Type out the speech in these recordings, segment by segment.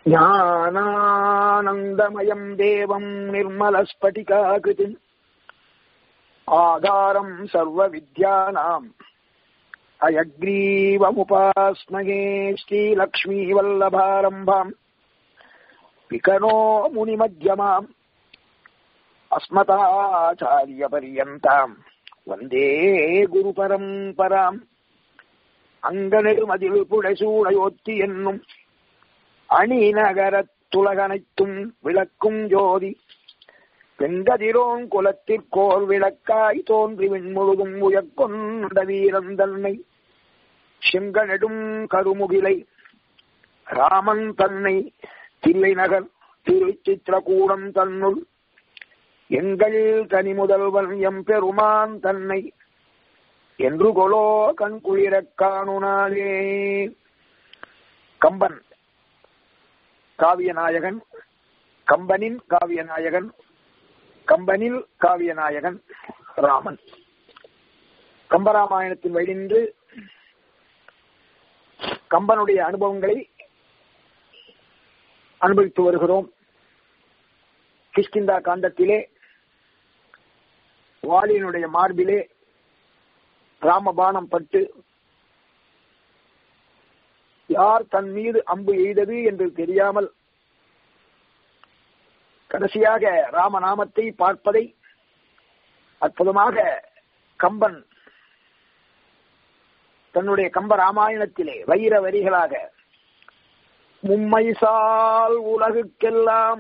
ஞானானந்தமயம் தேவம் நிர்மலஸ்பட்டிகாகிருதிம் ஆதாரம் சர்வ வித்யானாம் அயக்ரீவமுபாஸ்மகே ஸ்ரீலக்ஷ்மீவல்லபாரம்பாம் விகனோ முனிமத்தியமாம் அஸ்மதாச்சாரியபரியந்தாம் வந்தே குரு பரம்பராம் அங்கனெடுமதில் புடைசூடையொத்தி என்னும் அணி நகரத்துலகனைத்தும் விளக்கும் ஜோதி வெங்கதிரோன் குலத்திற்கோர் விளக்காய் தோன்றி விண்முழுதும் உயர்கொண்ட வீரன் தன்னை செங்கனெடும் கருமுகிலை ராமன் தன்னை தில்லை நகர் திருச்சித்திரகூடம் தன்னுள் எங்கள் தனி முதல்வன் எம் பெருமான் தன்னை என்று கொலோ கண் குளிரக் காணுனாலே கம்பன் காவியநாயகன் கம்பனின் காவியநாயகன் கம்பனில் காவியநாயகன் ராமன் கம்பராமாயணத்தின் வழிநின்று கம்பனுடைய அனுபவங்களை அனுபவித்து வருகிறோம் கிஷ்கிந்தா காண்டத்திலே வாலியினுடைய மார்பிலே ராமபானம் பட்டு யார் தன் மீது அம்பு எய்தது என்று தெரியாமல் கடைசியாக ராமநாமத்தை பார்ப்பதை அற்புதமாக கம்பன் தன்னுடைய கம்ப ராமாயணத்திலே வைர வரிகளாக மும்மைசால் உலகுக்கெல்லாம்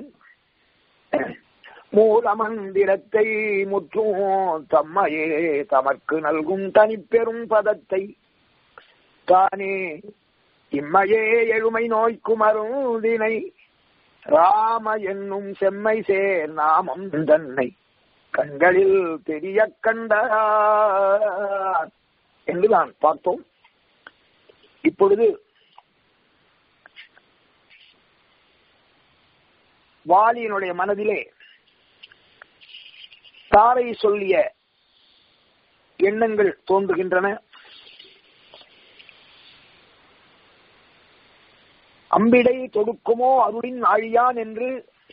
மூலமந்திரத்தை முற்றும் தம்மையே தமக்கு நல்கும் தனிப்பெரும் பதத்தை தானே இம்மையே எழுமை நோய்க்கும் அருந்தினை ராம என்னும் செம்மை சேர் நாமம் தன்னை கண்களில் தெரிய கண்டார் என்று நான் பார்த்தோம் இப்பொழுது வாலியினுடைய மனதிலே தாரை சொல்லிய எண்ணங்கள் தோன்றுகின்றன அம்பிடை தொடுக்குமோ அருளின் ஆழியான் என்று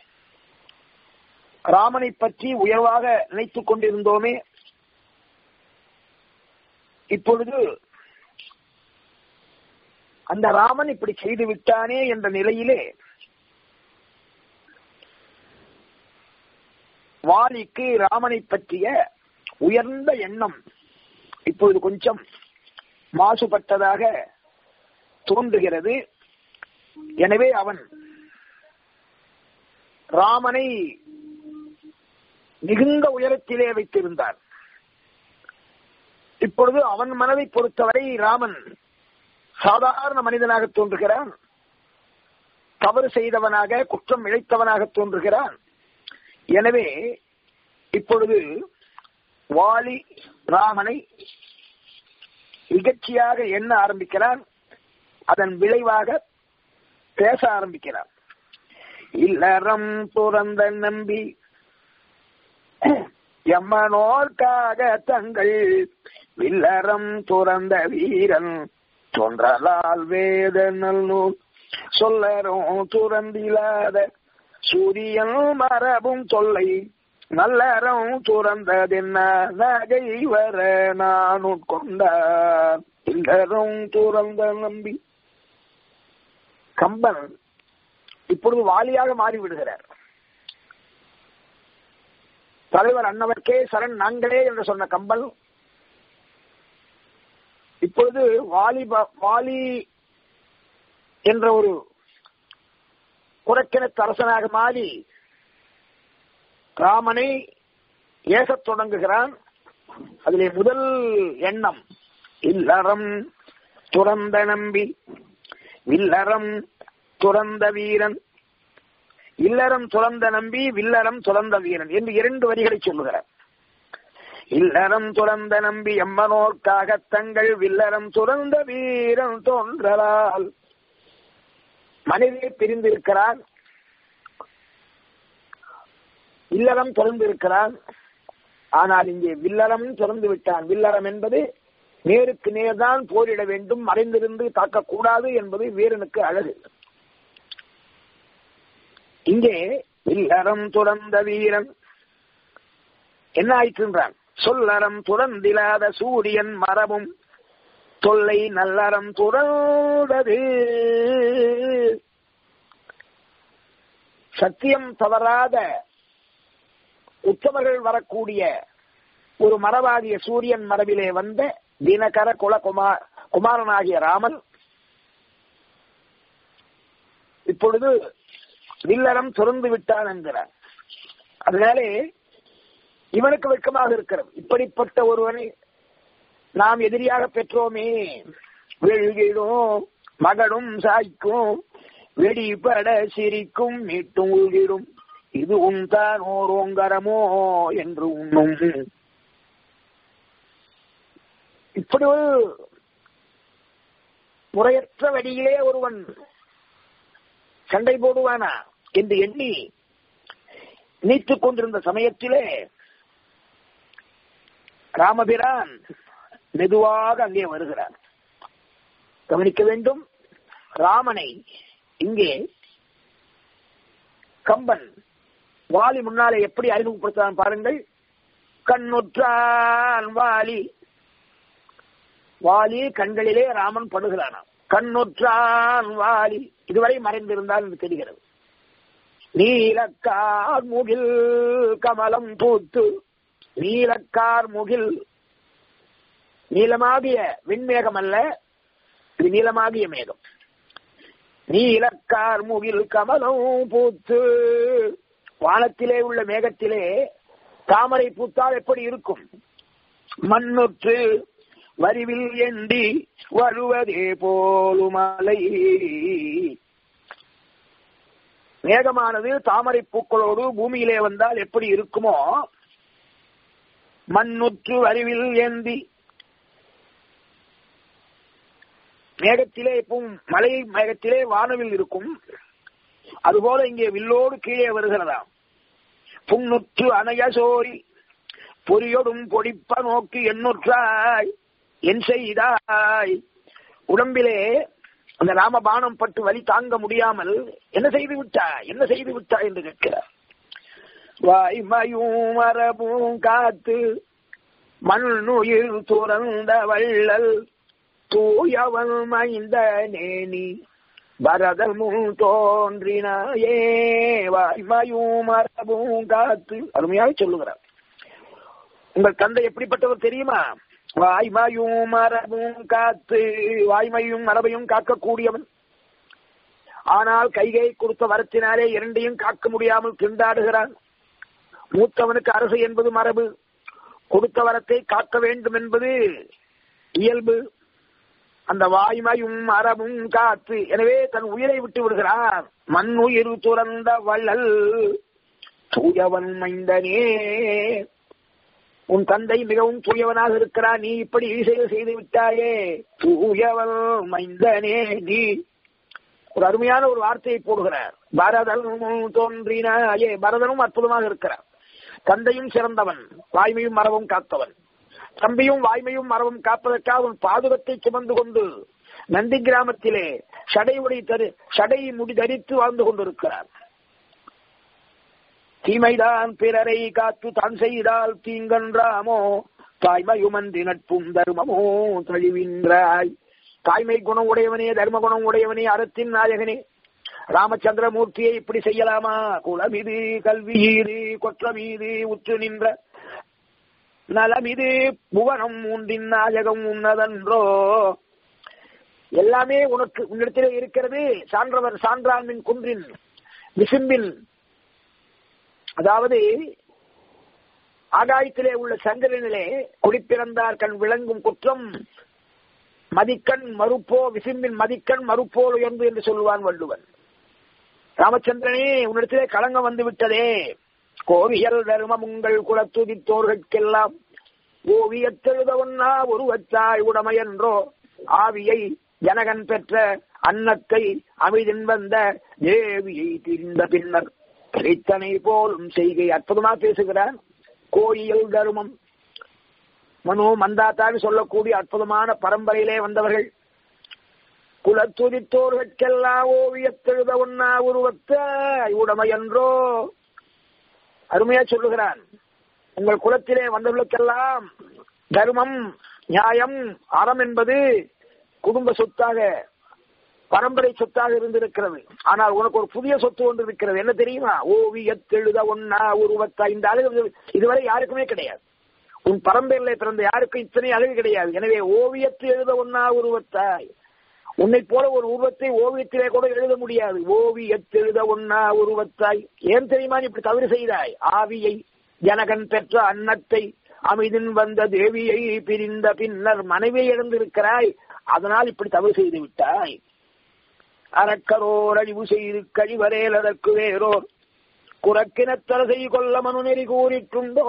ராமனை பற்றி உயர்வாக நினைத்துக் கொண்டிருந்தோமே இப்பொழுது அந்த ராமன் இப்படி செய்து விட்டானே என்ற நிலையிலே வாலிக்கு ராமனை பற்றிய உயர்ந்த எண்ணம் இப்பொழுது கொஞ்சம் மாசுபட்டதாக தோன்றுகிறது எனவே அவன் ராமனை மிகுந்த உயரத்திலே வைத்திருந்தான் இப்பொழுது அவன் மனதை பொறுத்தவரை ராமன் சாதாரண மனிதனாக தோன்றுகிறான் தவறு செய்தவனாக குற்றம் இழைத்தவனாக தோன்றுகிறான் எனவே இப்பொழுது வாலி ராமனை நிகழ்ச்சியாக எண்ண ஆரம்பிக்கிறான் அதன் விளைவாக பேச ஆரம்பிக்கிறான் இல்லறம் துறந்த நம்பி எம்மனோர்க்காக தங்கள் வில்லறம் துறந்த வீரன் தொன்றலால் வேத நூல் சொல்லரும் துறந்திலாத சூரியன் மரபும் தொல்லை நல்லறம் துறந்ததென்ன நகை வர நான் உட்கொண்டார் இல்லறம் துறந்த நம்பி கம்பன் இப்பொழுது வாலியாக மாறிவிடுகிறார் தலைவர் அன்னவர்க்கே சரண் நாங்களே என்று சொன்ன கம்பன் இப்பொழுது வாலி வாலி என்ற ஒரு குரக்கிணத்து அரசனாக மாறி ராமனை ஏசத் தொடங்குகிறான் அதிலே முதல் எண்ணம் இல்லறம் துறந்த நம்பி வில்லறம் துறந்த வீரன் இல்லறம் துறந்த நம்பி வில்லறம் துறந்த வீரன் என்று இரண்டு வரிகளை சொல்லுகிறார் இல்லறம் துறந்த நம்பி எம்மனோர்க்காக தங்கள் வில்லறம் துறந்த வீரன் தோன்றலால் மனைவியை பிரிந்திருக்கிறான் இல்லறம் திறந்திருக்கிறான் ஆனால் இங்கே வில்லறம் திறந்து விட்டான் வில்லறம் என்பது நேருக்கு நேர்தான் போரிட வேண்டும் மறைந்திருந்து தாக்கக்கூடாது என்பது வீரனுக்கு அழகு இங்கே இல்லறம் துறந்த வீரன் என்ன ஆயிற்றுன்றான் சொல்லறம் துறந்திலாத சூரியன் மரபும் தொல்லை நல்லறம் துறந்தது சத்தியம் தவறாத உத்தமர்கள் வரக்கூடிய ஒரு மரபாகிய சூரியன் மரபிலே வந்த தினகர குல குமார் குமாரனாகிய ராமன் இப்பொழுது வில்லறம் துறந்து விட்டான் என்கிறார் அதனாலே இவனுக்கு வெட்கமாக இருக்கிறது இப்படிப்பட்ட ஒருவனை நாம் எதிரியாக பெற்றோமே வெழுகிடும் மகனும் சாய்க்கும் வெடிபட சிரிக்கும் மீட்டும் உள்கிடும் இது உன்தான் ஓரோங்கரமோ என்று உண்ணும் இப்படி ஒரு முறையற்ற வழியிலே ஒருவன் சண்டை போடுவானா என்று எண்ணி நீத்துக் கொண்டிருந்த சமயத்திலே ராமபிரான் மெதுவாக அங்கே வருகிறார் கவனிக்க வேண்டும் ராமனை இங்கே கம்பன் வாலி முன்னாலே எப்படி அறிமுகப்படுத்தான் பாருங்கள் கண்ணுற்றான் வாலி வாலி கண்களிலே ராமன் படுகிறானாம் கண்ணுற்றான் வாலி இதுவரை மறைந்திருந்தால் என்று தெரிகிறது நீலக்கார் முகில் கமலம் பூத்து நீலக்கார் முகில் நீளமாகிய விண்மேகம் அல்ல இது நீளமாகிய மேகம் நீலக்கார் முகில் கமலம் பூத்து வானத்திலே உள்ள மேகத்திலே தாமரை பூத்தால் எப்படி இருக்கும் மண்ணுற்று வரிவில் எண்டி வருவதே போலுமலை மேகமானது தாமரை பூக்களோடு பூமியிலே வந்தால் எப்படி இருக்குமோ மண்ணுற்று அறிவில் ஏந்தி மேகத்திலே எப்பவும் மலை மேகத்திலே வானவில் இருக்கும் அதுபோல இங்கே வில்லோடு கீழே வருகிறதாம் புண்ணுற்று அணைய சோரி பொறியொடும் பொடிப்ப நோக்கி எண்ணுற்றாய் என் செய்தாய் உடம்பிலே அந்த ராமபானம் பட்டு வலி தாங்க முடியாமல் என்ன செய்து விட்டா என்ன செய்து விட்டா என்று கேட்கிறார் வாய்மையும் மரபும் காத்து மண்ணுயிர் துறந்த வள்ளல் தூயவன் மைந்த நேனி பரதல் முன் தோன்றினாயே வாய்மையும் மரபும் காத்து அருமையாக சொல்லுகிறார் உங்கள் தந்தை எப்படிப்பட்டவர் தெரியுமா வாய்மையும் மரபும் காத்து வாய்மையும் மரபையும் காக்கக்கூடியவன் ஆனால் கைகை கொடுத்த வரத்தினாலே இரண்டையும் காக்க முடியாமல் திண்டாடுகிறான் மூத்தவனுக்கு அரசு என்பது மரபு கொடுத்த வரத்தை காக்க வேண்டும் என்பது இயல்பு அந்த வாய்மையும் மரபும் காத்து எனவே தன் உயிரை விட்டு விடுகிறார் மண் உயிர் துறந்த வள்ளல் தூயவன் மைந்தனே உன் தந்தை மிகவும் தூயவனாக இருக்கிறான் நீ இப்படி செயல் செய்து விட்டாயே தூயவன் மைந்தனே நீ ஒரு அருமையான ஒரு வார்த்தையை போடுகிறார் பரதனும் தோன்றினாயே பரதனும் அற்புதமாக இருக்கிறார் தந்தையும் சிறந்தவன் வாய்மையும் மரபும் காத்தவன் தம்பியும் வாய்மையும் மரபும் காப்பதற்காக அவன் பாதுகத்தை சுமந்து கொண்டு நந்தி கிராமத்திலே சடை உடை தரு சடை முடி தரித்து வாழ்ந்து கொண்டிருக்கிறார் தீமைதான் பிறரை காத்து தான் செய்தால் தீங்கன்றாமோ தாய்மையுமன்றி நட்பும் தர்மமோ தழிவின்றாய் தாய்மை குணம் உடையவனே தர்ம குணம் உடையவனே அறத்தின் நாயகனே ராமச்சந்திரமூர்த்தியை இப்படி செய்யலாமா குளமிது கல்வி ஈது கொற்றமீது உற்று நின்ற நலமிது புவனம் மூன்றின் நாயகம் உன்னதன்றோ எல்லாமே உனக்கு உன்னிடத்திலே இருக்கிறது சான்றவர் சான்றாண்மின் குன்றின் விசும்பின் அதாவது ஆகாயத்திலே உள்ள சந்திரனிலே குடிப்பிறந்தார் கண் விளங்கும் குற்றம் மதிக்கண் மறுப்போ விசும்பின் மதிக்கண் மறுப்போல் உயர்ந்து என்று சொல்லுவான் வள்ளுவன் ராமச்சந்திரனே உன்னிடத்திலே களங்கம் வந்து விட்டதே கோவியல் தர்மம் உங்கள் குலத்துதித்தோர்கெல்லாம் ஓவியத்தெழுதவன்னா ஒருவத்தாய் உடமையன்றோ ஆவியை ஜனகன் பெற்ற அன்னத்தை அமிதின் வந்த தேவியை திரிந்த பின்னர் கிடைத்தனை போலும் செய்கை அற்புதமா பேசுகிறான் கோயில் தர்மம் மனு மந்தாத்தான்னு சொல்லக்கூடிய அற்புதமான பரம்பரையிலே வந்தவர்கள் குலத்துதித்தோர்கெல்லாம் ஓவியத்தெழுத ஒன்னா உருவத்த உடமையன்றோ அருமையா சொல்லுகிறான் உங்கள் குலத்திலே வந்தவர்களுக்கெல்லாம் தர்மம் நியாயம் அறம் என்பது குடும்ப சொத்தாக பரம்பரை சொத்தாக இருந்திருக்கிறது ஆனால் உனக்கு ஒரு புதிய சொத்து ஒன்று இருக்கிறது என்ன தெரியுமா ஓவியத்தெழுத ஒன்னா உருவத்தா இந்த அழகு இதுவரை யாருக்குமே கிடையாது உன் பரம்பரையில பிறந்த யாருக்கும் இத்தனை அழகு கிடையாது எனவே ஓவியத்தை எழுத ஒன்னா உருவத்தாய் உன்னை போல ஒரு உருவத்தை ஓவியத்திலே கூட எழுத முடியாது ஓவியத்தை எழுத ஒன்னா உருவத்தாய் ஏன் தெரியுமா நீ இப்படி தவறு செய்தாய் ஆவியை ஜனகன் பெற்ற அன்னத்தை அமைதின் வந்த தேவியை பிரிந்த பின்னர் மனைவியை இழந்திருக்கிறாய் அதனால் இப்படி தவறு செய்து விட்டாய் அறக்கரோர் அழிவு செய்து கழிவரேல் அதற்கு வேறோர் குறக்கின தலசை கொல்ல மனுநெறி கூறிட்டுண்டோ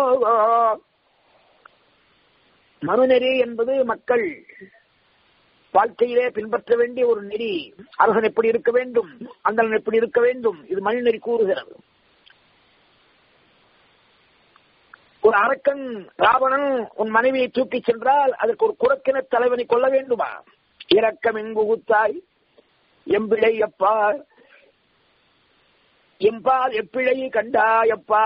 மனுநெறி என்பது மக்கள் வாழ்க்கையிலே பின்பற்ற வேண்டிய ஒரு நெறி அரசன் எப்படி இருக்க வேண்டும் அந்தன் எப்படி இருக்க வேண்டும் இது மனுநெறி கூறுகிறது ஒரு அரக்கன் ராவணன் உன் மனைவியை தூக்கி சென்றால் அதற்கு ஒரு குறக்கின தலைவனை கொள்ள வேண்டுமா இரக்கம் எங்குகுத்தாய் எம்பிழை அப்பா எம்பால் எப்பிழை கண்டாயப்பா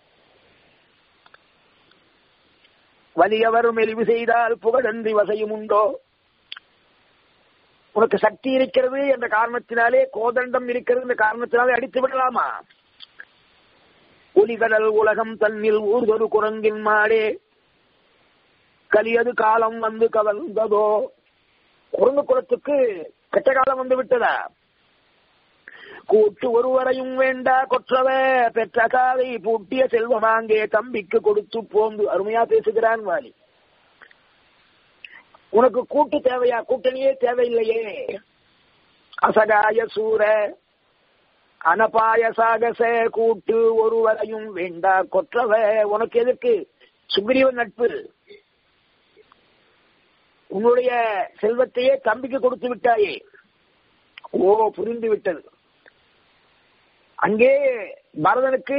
வலியவர் மெலிவு செய்தால் புகழன்றி வசையும் உண்டோ உனக்கு சக்தி இருக்கிறது என்ற காரணத்தினாலே கோதண்டம் இருக்கிறது என்ற காரணத்தினாலே அடித்து விடலாமா ஒலிகடல் உலகம் தன்னில் ஊர்தொரு குரங்கின் மாடே கலியது காலம் வந்து கவர்ந்ததோ குரங்கு குலத்துக்கு கெட்ட காலம் வந்து விட்டதா கூட்டு ஒருவரையும் வேண்டா கொற்றவ பெற்ற காதை பூட்டிய செல்வமாங்கே தம்பிக்கு கொடுத்து போந்து அருமையா பேசுகிறான் வாலி உனக்கு கூட்டு தேவையா கூட்டணியே தேவையில்லையே அசகாய சூர அனபாய சாகச கூட்டு ஒருவரையும் வேண்டா கொற்றவ உனக்கு எதற்கு சுக்ரீவன் நட்பு உன்னுடைய செல்வத்தையே தம்பிக்கு கொடுத்து விட்டாயே ஓ புரிந்து விட்டது அங்கே பரதனுக்கு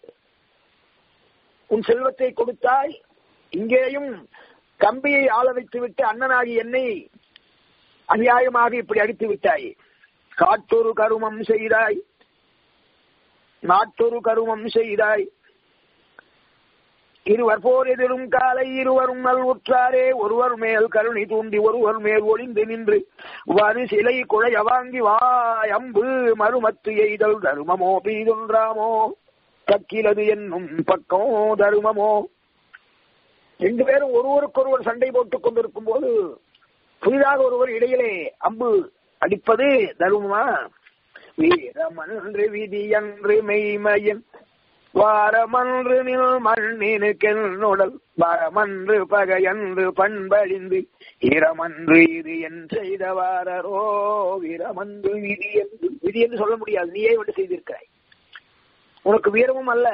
உன் செல்வத்தை கொடுத்தாய் இங்கேயும் கம்பியை ஆள வைத்து விட்டு அண்ணனாகி என்னை அநியாயமாக இப்படி அடித்து விட்டாய் காட்டொரு கருமம் செய்தாய் நாட்டொரு கருமம் செய்தாய் இருவர் போர் எதிரும் காலை இருவரும் நல் உற்றாரே ஒருவர் மேல் கருணை தூண்டி ஒருவர் மேல் ஒளிந்து நின்று வரு சிலை குழைய வாங்கி வாய் அம்பு மறுமத்து எய்தல் தருமமோ பீதொன்றாமோ கக்கிலது என்னும் பக்கம் தருமமோ ரெண்டு பேரும் ஒருவருக்கொருவர் சண்டை போட்டுக் கொண்டிருக்கும் போது புதிதாக ஒருவர் இடையிலே அம்பு அடிப்பது தருமமா வீரமன்று விதியன்று மெய்மையின் வாரமன்று நில் மண்ணினுக்கென்னுடல் வரமன்று பகையன்று பண்பழிந்து இரமன்று இது என் செய்தவாரோ வீரமன்று விதி என்று விதி என்று சொல்ல முடியாது நீயே வந்து செய்திருக்கிறாய் உனக்கு வீரமும் அல்ல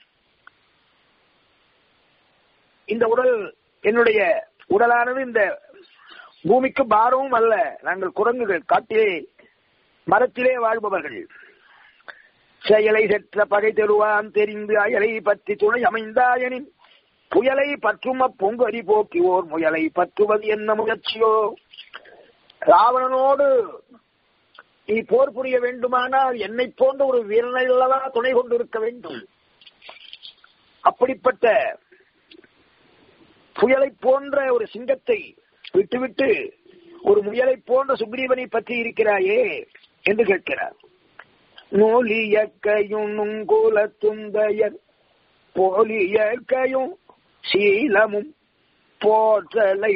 இந்த உடல் என்னுடைய உடலானது இந்த பூமிக்கு பாரமும் அல்ல நாங்கள் குரங்குகள் காட்டிலே மரத்திலே வாழ்பவர்கள் செயலை செற்ற பகை தெருவான் தெரிந்து அயலை பற்றி துணை அமைந்தாயனின் புயலை பற்றும் அப்பொங்கரி போக்கி ஓர் முயலை பற்றுவது என்ன முயற்சியோ ராவணனோடு நீ போர் புரிய வேண்டுமானால் என்னை போன்ற ஒரு வீரனல்லவா துணை கொண்டிருக்க வேண்டும் அப்படிப்பட்ட புயலை போன்ற ஒரு சிங்கத்தை விட்டுவிட்டு ஒரு முயலை போன்ற சுக்ரீவனை பற்றி இருக்கிறாயே என்று கேட்கிறார் நூலியக்கையும் நுங்குல துந்தையர் போலியற்கையும் சீலமும் போற்றலை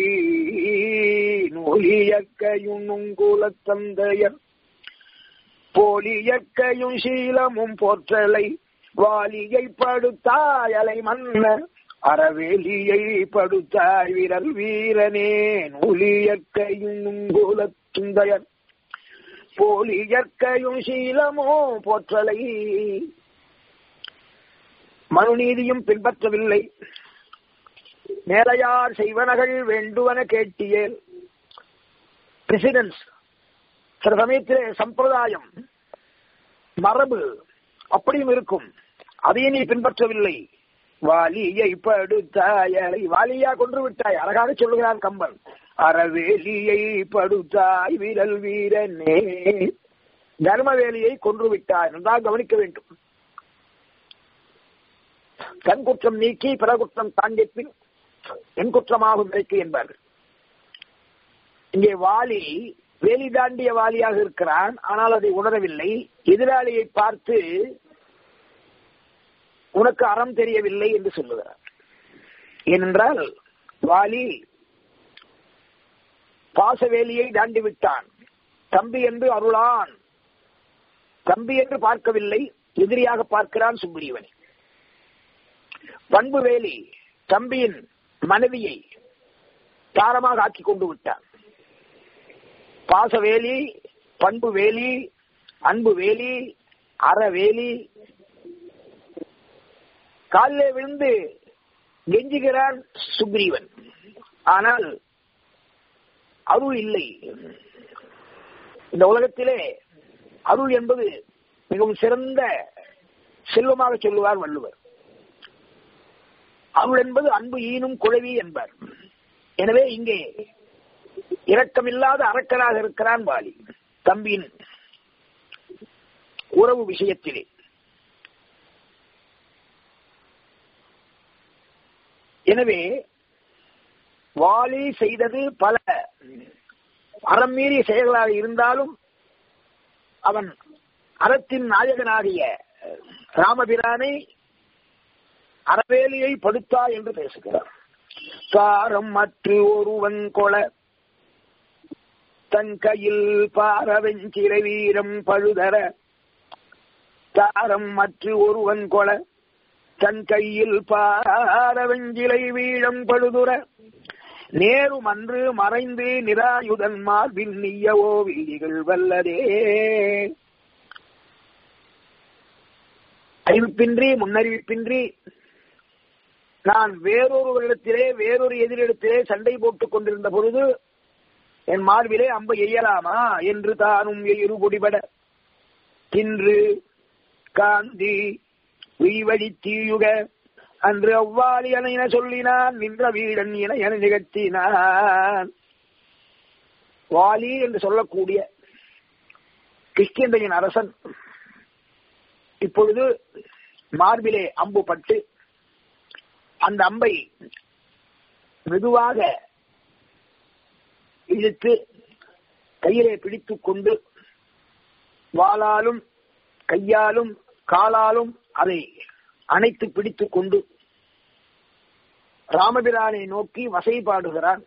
நூலியக்கையும் நுங்குல தந்தையர் போலியற்கையும் சீலமும் போற்றலை வாலியை படுத்தாயலை மன்னர் அறவேலியை படுத்தாய் விரல் வீரனே நூலியற்கையும் நுங்குல துந்தையர் போலி இயற்கையும் சீலமோ போற்றலை மனுநீதியும் பின்பற்றவில்லை மேலையார் செய்வனகள் வேண்டுவன கேட்டியேல் பிரசிடன்ஸ் சில சமயத்திலே சம்பிரதாயம் மரபு அப்படியும் இருக்கும் அதையும் நீ பின்பற்றவில்லை வாலியை படுத்தாயலை வாலியா கொன்று விட்டாய் அழகாக சொல்லுகிறான் கம்பன் அறவேலியை படுத்தாய் விரல் வீரனே தர்மவேலியை கொன்று விட்டார் என்றால் கவனிக்க வேண்டும் தன் குற்றம் நீக்கி பிற குற்றம் தாண்டிய பின் என் குற்றமாகும் நிலைக்கு என்பார்கள் இங்கே வாலி வேலி தாண்டிய வாலியாக இருக்கிறான் ஆனால் அதை உணரவில்லை எதிராளியை பார்த்து உனக்கு அறம் தெரியவில்லை என்று சொல்லுகிறார் ஏனென்றால் வாலி பாசவேலியை தாண்டி விட்டான் தம்பி என்று அருளான் தம்பி என்று பார்க்கவில்லை எதிரியாக பார்க்கிறான் சுக்ரீவனை பண்பு வேலி தம்பியின் மனைவியை தாரமாக ஆக்கி கொண்டு விட்டான் பாசவேலி பண்பு வேலி அன்பு வேலி அறவேலி காலிலே விழுந்து கெஞ்சுகிறான் சுக்ரீவன் ஆனால் அருள் இல்லை இந்த உலகத்திலே அருள் என்பது மிகவும் சிறந்த செல்வமாக சொல்லுவார் வள்ளுவர் அருள் என்பது அன்பு ஈனும் குழவி என்பார் எனவே இங்கே இரக்கமில்லாத அரக்கனாக இருக்கிறான் வாலி தம்பியின் உறவு விஷயத்திலே எனவே வாலி செய்தது பல அறம் மீறிய செயல்களாக இருந்தாலும் அவன் அறத்தின் நாயகனாகிய ராமபிரானை அறவேலியை படுத்தா என்று பேசுகிறார் சாரம் மற்ற ஒருவன் கொல தன் கையில் பாரவெஞ்சிறை வீரம் பழுதர தாரம் மற்ற ஒருவன் கொல தன் கையில் பாரவெஞ்சிலை வீழம் பழுதுர நேரும் அன்று மறைந்து நிராயுதன் மார்பின் நீயவோ வீதிகள் வல்லதே அறிவிப்பின்றி முன்னறிவிப்பின்றி நான் வேறொருவரிடத்திலே வேறொரு எதிரிடத்திலே சண்டை போட்டுக் கொண்டிருந்த பொழுது என் மார்பிலே அம்பை எய்யலாமா என்று தானும் இருபொடிபட தின்று காந்தி உய்வழி தீயுக அன்று அவ்வாறு என சொல்லினான் நின்ற வீடன் என என நிகழ்த்தினான் வாலி என்று சொல்லக்கூடிய கிஷ்கிந்தையின் அரசன் இப்பொழுது மார்பிலே அம்பு பட்டு அந்த அம்பை மெதுவாக இழுத்து கையிலே பிடித்துக் கொண்டு வாளாலும் கையாலும் காலாலும் அதை அணைத்து பிடித்துக் கொண்டு ராமபிரானை நோக்கி வசைபாடுகிறான்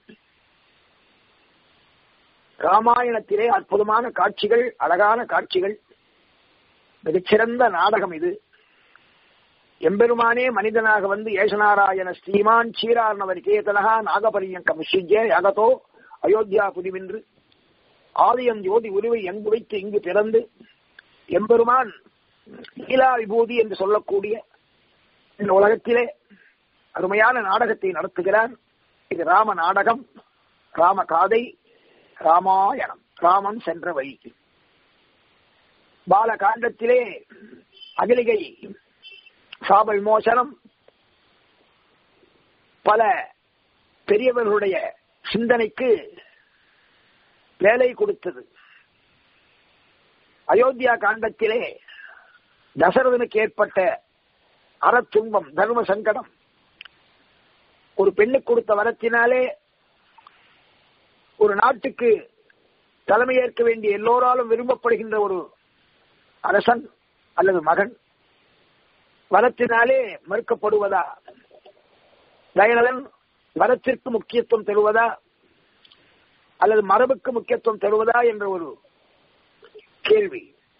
ராமாயணத்திலே அற்புதமான காட்சிகள் அழகான காட்சிகள் மிகச்சிறந்த நாடகம் இது எம்பெருமானே மனிதனாக வந்து ஏசநாராயண ஸ்ரீமான் சீரார்ணவர் கேதனகா நாகபரியங்கம் விஷிஜே யகதோ அயோத்தியா புதிவென்று ஆலயம் ஜோதி உருவை எங்கு வைத்து இங்கு பிறந்து எம்பெருமான் லீலா விபூதி என்று சொல்லக்கூடிய இந்த உலகத்திலே அருமையான நாடகத்தை நடத்துகிறான் இது ராம நாடகம் ராம காதை ராமாயணம் ராமன் சென்ற வழி பால காண்டத்திலே அகிலிகை சாப விமோசனம் பல பெரியவர்களுடைய சிந்தனைக்கு வேலை கொடுத்தது அயோத்தியா காண்டத்திலே தசரதனுக்கு ஏற்பட்ட அறத்துன்பம் தர்ம சங்கடம் ஒரு பெண்ணுக்கு கொடுத்த வரத்தினாலே ஒரு நாட்டுக்கு தலைமையேற்க வேண்டிய எல்லோராலும் விரும்பப்படுகின்ற ஒரு அரசன் அல்லது மகன் வரத்தினாலே மறுக்கப்படுவதா தயனதன் வரத்திற்கு முக்கியத்துவம் தருவதா அல்லது மரபுக்கு முக்கியத்துவம் தருவதா என்ற ஒரு கேள்வி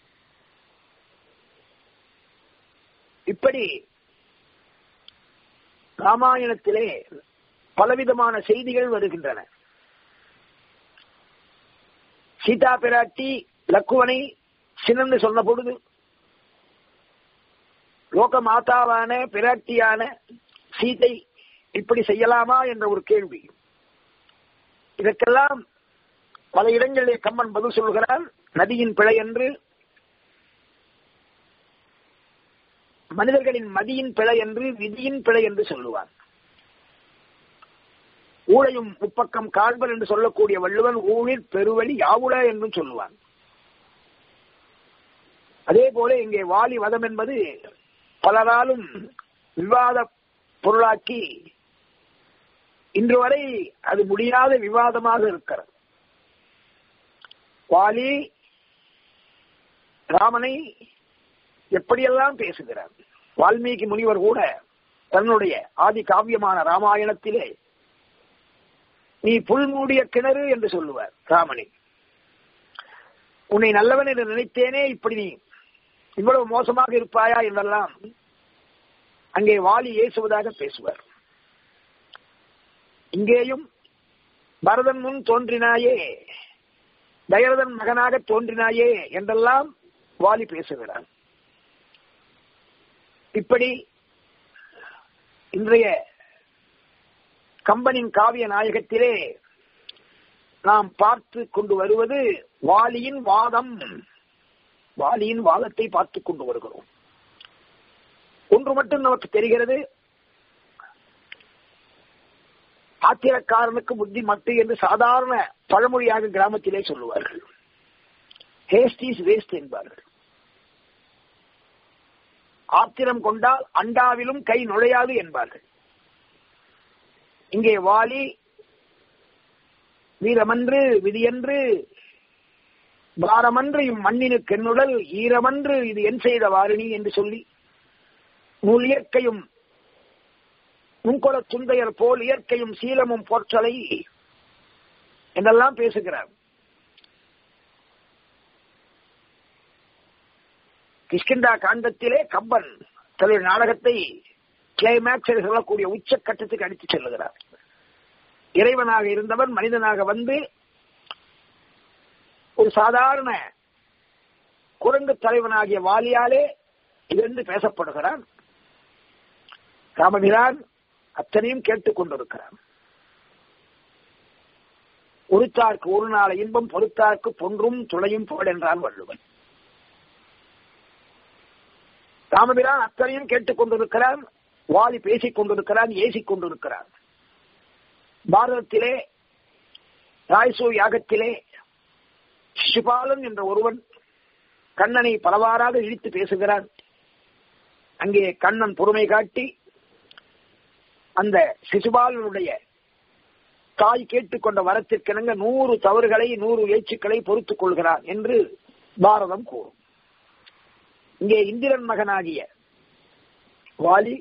இப்படி ராமாயணத்திலே பலவிதமான செய்திகள் வருகின்றன சீதா பிராட்டி லக்குவனை சினந்து சொன்ன பொழுது லோக மாதாவான பிராட்டியான சீதை இப்படி செய்யலாமா என்ற ஒரு கேள்வி இதற்கெல்லாம் பல இடங்களிலே கம்மன் பதில் சொல்கிறான் நதியின் பிழை என்று மனிதர்களின் மதியின் பிழை என்று விதியின் பிழை என்று சொல்லுவான் ஊழையும் முப்பக்கம் காண்பர் என்று சொல்லக்கூடிய வள்ளுவன் ஊழில் பெருவழி யாவுள என்றும் சொல்லுவான் அதே போல இங்கே வாலி வதம் என்பது பலராலும் விவாத பொருளாக்கி இன்று வரை அது முடியாத விவாதமாக இருக்கிறது வாலி ராமனை எப்படியெல்லாம் பேசுகிறார் வால்மீகி முனிவர் கூட தன்னுடைய ஆதி காவியமான ராமாயணத்திலே நீ புல் மூடிய கிணறு என்று சொல்லுவார் ராமனை உன்னை நல்லவன் என்று நினைத்தேனே இப்படி நீ இவ்வளவு மோசமாக இருப்பாயா என்றெல்லாம் அங்கே வாலி ஏசுவதாக பேசுவார் இங்கேயும் பரதன் முன் தோன்றினாயே தயரதன் மகனாக தோன்றினாயே என்றெல்லாம் வாலி பேசுகிறார் இப்படி இன்றைய கம்பனின் காவிய நாயகத்திலே நாம் பார்த்து கொண்டு வருவது வாலியின் வாதம் வாலியின் வாதத்தை பார்த்து கொண்டு வருகிறோம் ஒன்று மட்டும் நமக்கு தெரிகிறது ஆத்திரக்காரனுக்கு புத்தி மட்டு என்று சாதாரண பழமொழியாக கிராமத்திலே சொல்லுவார்கள் ஹேஸ்ட் இஸ் வேஸ்ட் என்பார்கள் ஆத்திரம் கொண்டால் அண்டாவிலும் கை நுழையாது என்பார்கள் இங்கே வாலி வீரமன்று விதியன்று பாரமன்று இம்மண்ணினுக்கு என்னுடல் ஈரமன்று இது என் செய்த வாரிணி என்று சொல்லி நூல் இயற்கையும் முன்கொல சுந்தையர் போல் இயற்கையும் சீலமும் போற்றலை என்றெல்லாம் பேசுகிறார் கிஷ்கிந்தா காண்டத்திலே கம்பன் தன்னுடைய நாடகத்தை கிளைமேக்ஸ் என்று சொல்லக்கூடிய உச்சக்கட்டத்துக்கு அடித்து செல்லுகிறார் இறைவனாக இருந்தவன் மனிதனாக வந்து ஒரு சாதாரண குரங்கு தலைவனாகிய வாலியாலே இருந்து பேசப்படுகிறான் ராமபிரான் அத்தனையும் கேட்டுக் கொண்டிருக்கிறான் ஒருத்தார்க்கு ஒரு நாள் இன்பம் பொறுத்தார்க்கு பொன்றும் துளையும் போல் என்றான் வள்ளுவன் ராமபிரான் அத்தனையும் கேட்டுக் கொண்டிருக்கிறான் வாலி பேசிக் கொண்டிருக்கிறான் ஏசிக் கொண்டிருக்கிறான் பாரதத்திலே ராய்சூ யாகத்திலே சிசுபாலன் என்ற ஒருவன் கண்ணனை பலவாறாக இழித்து பேசுகிறான் அங்கே கண்ணன் பொறுமை காட்டி அந்த சிசுபாலனுடைய தாய் கேட்டுக்கொண்ட வரத்திற்கிணங்க நூறு தவறுகளை நூறு ஏச்சுக்களை பொறுத்துக் கொள்கிறான் என்று பாரதம் கூறும் இங்கே இந்திரன் மகனாகிய வாலி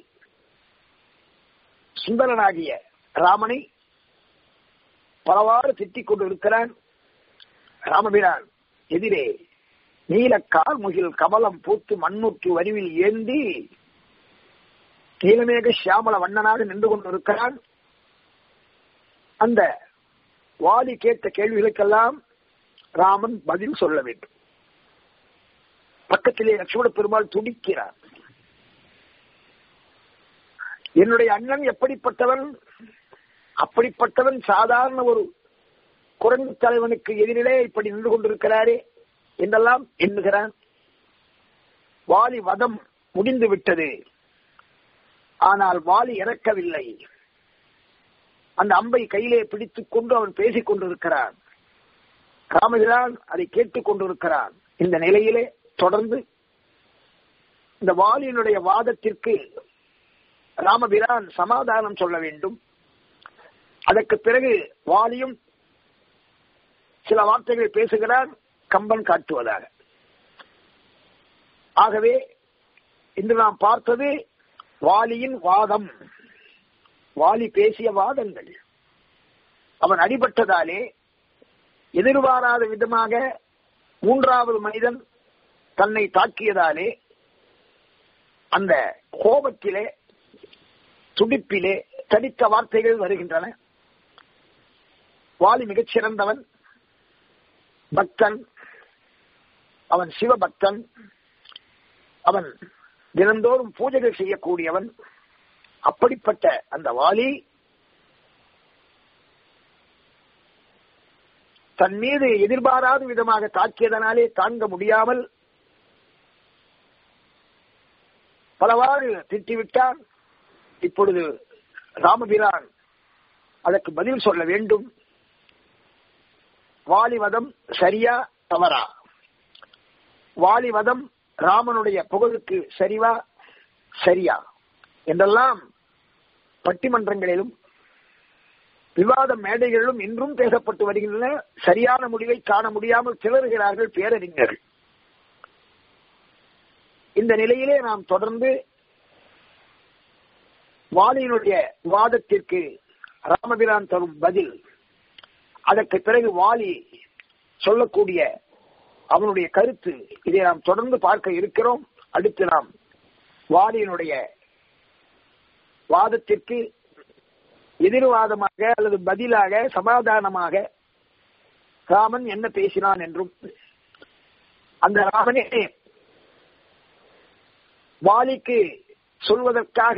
சுந்தரனாகிய ராமனை பலவாறு திட்டிக் கொண்டு இருக்கிறான் ராமபிரான் எதிரே நீலக்கால் முகில் கமலம் பூத்து மண்ணுற்று வரிவில் ஏந்தி நீலமேக சியாமல வண்ணனாக நின்று கொண்டிருக்கிறான் அந்த வாலி கேட்ட கேள்விகளுக்கெல்லாம் ராமன் பதில் சொல்ல வேண்டும் பக்கத்திலே லட்சுமண பெருமாள் துடிக்கிறார் என்னுடைய அண்ணன் எப்படிப்பட்டவன் அப்படிப்பட்டவன் சாதாரண ஒரு குரங்கு தலைவனுக்கு எதிரிலே இப்படி நின்று கொண்டிருக்கிறாரே என்றெல்லாம் எண்ணுகிறான் வாலி வதம் முடிந்து விட்டது ஆனால் வாலி இறக்கவில்லை அந்த அம்பை கையிலே பிடித்துக் கொண்டு அவன் பேசிக் கொண்டிருக்கிறான் ராமபிரான் அதை கேட்டுக் கொண்டிருக்கிறான் இந்த நிலையிலே தொடர்ந்து இந்த வாலியினுடைய வாதத்திற்கு ராமபிரான் சமாதானம் சொல்ல வேண்டும் அதற்கு பிறகு வாலியும் சில வார்த்தைகளை பேசுகிறான் கம்பன் காட்டுவதாக ஆகவே இன்று நாம் பார்த்தது வாலியின் வாதம் வாலி பேசிய வாதங்கள் அவன் அடிபட்டதாலே எதிர்பாராத விதமாக மூன்றாவது மனிதன் தன்னை தாக்கியதாலே அந்த கோபத்திலே துடிப்பிலே தடித்த வார்த்தைகள் வருகின்றன வாலி மிகச் சிறந்தவன் பக்தன் அவன் சிவபக்தன் அவன் தினந்தோறும் பூஜைகள் செய்யக்கூடியவன் அப்படிப்பட்ட அந்த வாலி தன் மீது எதிர்பாராத விதமாக தாக்கியதனாலே தாங்க முடியாமல் பலவாறு திட்டிவிட்டான் இப்பொழுது ராமபிரான் அதற்கு பதில் சொல்ல வேண்டும் வாலிவதம் சரியா தவறா வாலிவதம் ராமனுடைய புகழுக்கு சரிவா சரியா என்றெல்லாம் பட்டிமன்றங்களிலும் விவாத மேடைகளிலும் இன்றும் பேசப்பட்டு வருகின்றன சரியான முடிவை காண முடியாமல் திணறுகிறார்கள் பேரறிஞர்கள் இந்த நிலையிலே நாம் தொடர்ந்து வாலியினுடைய வாதத்திற்கு ராமபிரான் தரும் பதில் அதற்கு பிறகு வாலி சொல்லக்கூடிய அவனுடைய கருத்து இதை நாம் தொடர்ந்து பார்க்க இருக்கிறோம் அடுத்து நாம் வாலியினுடைய வாதத்திற்கு எதிர்வாதமாக அல்லது பதிலாக சமாதானமாக ராமன் என்ன பேசினான் என்றும் அந்த ராமனே வாலிக்கு சொல்வதற்காக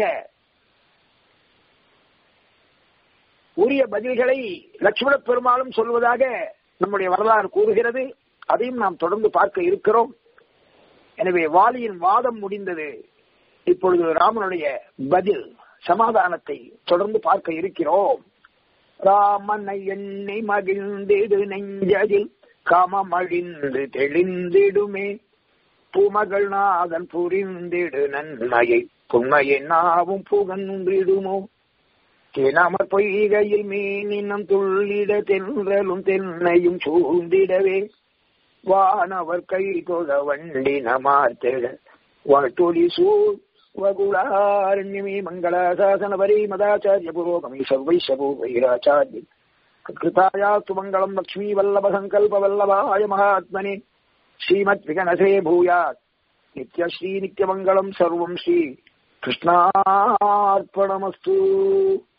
உரிய பதில்களை லட்சுமண பெருமாளும் சொல்வதாக நம்முடைய வரலாறு கூறுகிறது அதையும் நாம் தொடர்ந்து பார்க்க இருக்கிறோம் எனவே வாலியின் வாதம் முடிந்தது இப்பொழுது ராமனுடைய பதில் சமாதானத்தை தொடர்ந்து பார்க்க இருக்கிறோம் ராமனை எண்ணி மகிழ்ந்திடு நெஞ்சதில் காமமழிந்து தெளிந்திடுமே பூமகள் நாதன் புரிந்திடு நன்மையை புண்மையை நாவும் புகன்றிடுமோ தேனாமற் பொய்கையில் மீனினம் துள்ளிட தென்றலும் தென்னையும் சூழ்ந்திடவே வானவர் கை தொழ வண்டி நமார்த்திட வாழ்த்தொழி சூழ் வகுளாரண்யமே மங்களாசாசன வரை மதாச்சாரிய புரோகமே சர்வைஷபோ வைராச்சாரிய கிருதாயாத்து மங்களம் லக்ஷ்மீ வல்லப சங்கல்ப வல்லபாய மகாத்மனே ஸ்ரீமத் விகனசே பூயாத் நித்யஸ்ரீ நித்யமங்கலம் சர்வம் ஸ்ரீ கிருஷ்ணார்ப்பணமஸ்து